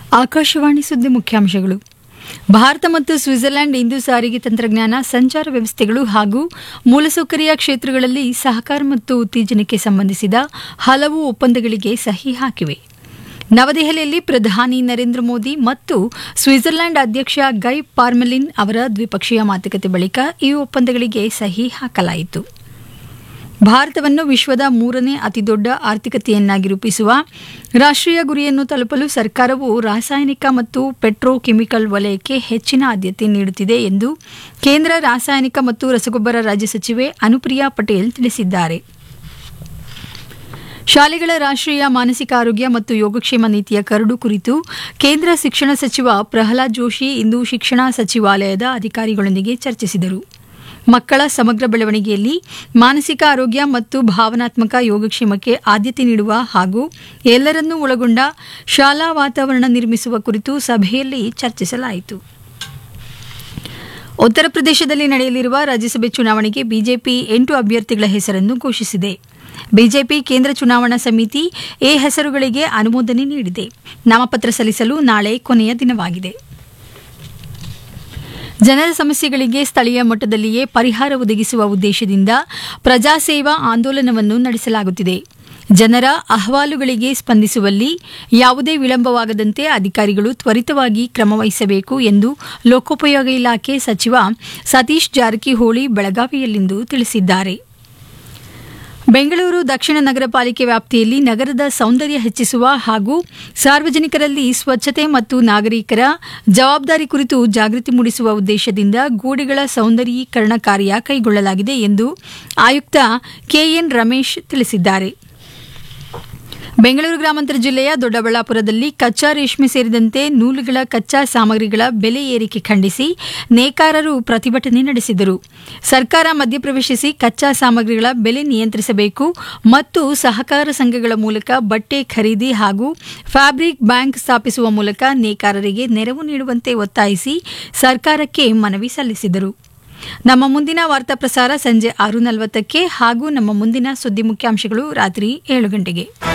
ಆಕಾಶವಾಣಿ ಸುದ್ದಿ ಮುಖ್ಯಾಂಶಗಳು ಭಾರತ ಮತ್ತು ಸ್ವಿಟ್ಜರ್ಲೆಂಡ್ ಇಂದು ಸಾರಿಗೆ ತಂತ್ರಜ್ಞಾನ ಸಂಚಾರ ವ್ಯವಸ್ಥೆಗಳು ಹಾಗೂ ಮೂಲಸೌಕರ್ಯ ಕ್ಷೇತ್ರಗಳಲ್ಲಿ ಸಹಕಾರ ಮತ್ತು ಉತ್ತೇಜನಕ್ಕೆ ಸಂಬಂಧಿಸಿದ ಹಲವು ಒಪ್ಪಂದಗಳಿಗೆ ಸಹಿ ಹಾಕಿವೆ ನವದೆಹಲಿಯಲ್ಲಿ ಪ್ರಧಾನಿ ನರೇಂದ್ರ ಮೋದಿ ಮತ್ತು ಸ್ವಿಟ್ಜರ್ಲೆಂಡ್ ಅಧ್ಯಕ್ಷ ಗೈ ಪಾರ್ಮೆಲಿನ್ ಅವರ ದ್ವಿಪಕ್ಷೀಯ ಮಾತುಕತೆ ಬಳಿಕ ಈ ಒಪ್ಪಂದಗಳಿಗೆ ಸಹಿ ಹಾಕಲಾಯಿತು ಭಾರತವನ್ನು ವಿಶ್ವದ ಮೂರನೇ ಅತಿದೊಡ್ಡ ಆರ್ಥಿಕತೆಯನ್ನಾಗಿ ರೂಪಿಸುವ ರಾಷ್ಟ್ರೀಯ ಗುರಿಯನ್ನು ತಲುಪಲು ಸರ್ಕಾರವು ರಾಸಾಯನಿಕ ಮತ್ತು ಪೆಟ್ರೋಕೆಮಿಕಲ್ ವಲಯಕ್ಕೆ ಹೆಚ್ಚಿನ ಆದ್ಯತೆ ನೀಡುತ್ತಿದೆ ಎಂದು ಕೇಂದ್ರ ರಾಸಾಯನಿಕ ಮತ್ತು ರಸಗೊಬ್ಬರ ರಾಜ್ಯ ಸಚಿವೆ ಅನುಪ್ರಿಯಾ ಪಟೇಲ್ ತಿಳಿಸಿದ್ದಾರೆ ಶಾಲೆಗಳ ರಾಷ್ಟ್ರೀಯ ಮಾನಸಿಕ ಆರೋಗ್ಯ ಮತ್ತು ಯೋಗಕ್ಷೇಮ ನೀತಿಯ ಕರಡು ಕುರಿತು ಕೇಂದ್ರ ಶಿಕ್ಷಣ ಸಚಿವ ಪ್ರಹ್ಲಾದ್ ಜೋಶಿ ಇಂದು ಶಿಕ್ಷಣ ಸಚಿವಾಲಯದ ಅಧಿಕಾರಿಗಳೊಂದಿಗೆ ಚರ್ಚಿಸಿದರು ಮಕ್ಕಳ ಸಮಗ್ರ ಬೆಳವಣಿಗೆಯಲ್ಲಿ ಮಾನಸಿಕ ಆರೋಗ್ಯ ಮತ್ತು ಭಾವನಾತ್ಮಕ ಯೋಗಕ್ಷೇಮಕ್ಕೆ ಆದ್ಯತೆ ನೀಡುವ ಹಾಗೂ ಎಲ್ಲರನ್ನೂ ಒಳಗೊಂಡ ಶಾಲಾ ವಾತಾವರಣ ನಿರ್ಮಿಸುವ ಕುರಿತು ಸಭೆಯಲ್ಲಿ ಚರ್ಚಿಸಲಾಯಿತು ಉತ್ತರ ಪ್ರದೇಶದಲ್ಲಿ ನಡೆಯಲಿರುವ ರಾಜ್ಯಸಭೆ ಚುನಾವಣೆಗೆ ಬಿಜೆಪಿ ಎಂಟು ಅಭ್ಯರ್ಥಿಗಳ ಹೆಸರನ್ನು ಘೋಷಿಸಿದೆ ಬಿಜೆಪಿ ಕೇಂದ್ರ ಚುನಾವಣಾ ಸಮಿತಿ ಎ ಹೆಸರುಗಳಿಗೆ ಅನುಮೋದನೆ ನೀಡಿದೆ ನಾಮಪತ್ರ ಸಲ್ಲಿಸಲು ನಾಳೆ ಕೊನೆಯ ದಿನವಾಗಿದೆ ಜನರ ಸಮಸ್ಯೆಗಳಿಗೆ ಸ್ಥಳೀಯ ಮಟ್ಟದಲ್ಲಿಯೇ ಪರಿಹಾರ ಒದಗಿಸುವ ಉದ್ದೇಶದಿಂದ ಪ್ರಜಾಸೇವಾ ಆಂದೋಲನವನ್ನು ನಡೆಸಲಾಗುತ್ತಿದೆ ಜನರ ಅಹವಾಲುಗಳಿಗೆ ಸ್ಪಂದಿಸುವಲ್ಲಿ ಯಾವುದೇ ವಿಳಂಬವಾಗದಂತೆ ಅಧಿಕಾರಿಗಳು ತ್ವರಿತವಾಗಿ ಕ್ರಮವಹಿಸಬೇಕು ಎಂದು ಲೋಕೋಪಯೋಗ ಇಲಾಖೆ ಸಚಿವ ಸತೀಶ್ ಜಾರಕಿಹೊಳಿ ಬೆಳಗಾವಿಯಲ್ಲಿಂದು ತಿಳಿಸಿದ್ದಾರೆ ಬೆಂಗಳೂರು ದಕ್ಷಿಣ ನಗರ ಪಾಲಿಕೆ ವ್ಯಾಪ್ತಿಯಲ್ಲಿ ನಗರದ ಸೌಂದರ್ಯ ಹೆಚ್ಚಿಸುವ ಹಾಗೂ ಸಾರ್ವಜನಿಕರಲ್ಲಿ ಸ್ವಚ್ಛತೆ ಮತ್ತು ನಾಗರಿಕರ ಜವಾಬ್ದಾರಿ ಕುರಿತು ಜಾಗೃತಿ ಮೂಡಿಸುವ ಉದ್ದೇಶದಿಂದ ಗೋಡೆಗಳ ಸೌಂದರ್ಯೀಕರಣ ಕಾರ್ಯ ಕೈಗೊಳ್ಳಲಾಗಿದೆ ಎಂದು ಆಯುಕ್ತ ಕೆಎನ್ ರಮೇಶ್ ತಿಳಿಸಿದ್ದಾರೆ ಬೆಂಗಳೂರು ಗ್ರಾಮಾಂತರ ಜಿಲ್ಲೆಯ ದೊಡ್ಡಬಳ್ಳಾಪುರದಲ್ಲಿ ಕಚ್ಚಾ ರೇಷ್ಮೆ ಸೇರಿದಂತೆ ನೂಲುಗಳ ಕಚ್ಚಾ ಸಾಮಗ್ರಿಗಳ ಬೆಲೆ ಏರಿಕೆ ಖಂಡಿಸಿ ನೇಕಾರರು ಪ್ರತಿಭಟನೆ ನಡೆಸಿದರು ಸರ್ಕಾರ ಮಧ್ಯಪ್ರವೇಶಿಸಿ ಕಚ್ಚಾ ಸಾಮಗ್ರಿಗಳ ಬೆಲೆ ನಿಯಂತ್ರಿಸಬೇಕು ಮತ್ತು ಸಹಕಾರ ಸಂಘಗಳ ಮೂಲಕ ಬಟ್ಟೆ ಖರೀದಿ ಹಾಗೂ ಫ್ಯಾಬ್ರಿಕ್ ಬ್ಯಾಂಕ್ ಸ್ಥಾಪಿಸುವ ಮೂಲಕ ನೇಕಾರರಿಗೆ ನೆರವು ನೀಡುವಂತೆ ಒತ್ತಾಯಿಸಿ ಸರ್ಕಾರಕ್ಕೆ ಮನವಿ ಸಲ್ಲಿಸಿದರು ನಮ್ಮ ಮುಂದಿನ ವಾರ್ತಾ ಪ್ರಸಾರ ಸಂಜೆ ಆರು ನಲವತ್ತಕ್ಕೆ ಹಾಗೂ ನಮ್ಮ ಮುಂದಿನ ಸುದ್ದಿ ಮುಖ್ಯಾಂಶಗಳು ರಾತ್ರಿ ಏಳು ಗಂಟೆಗೆ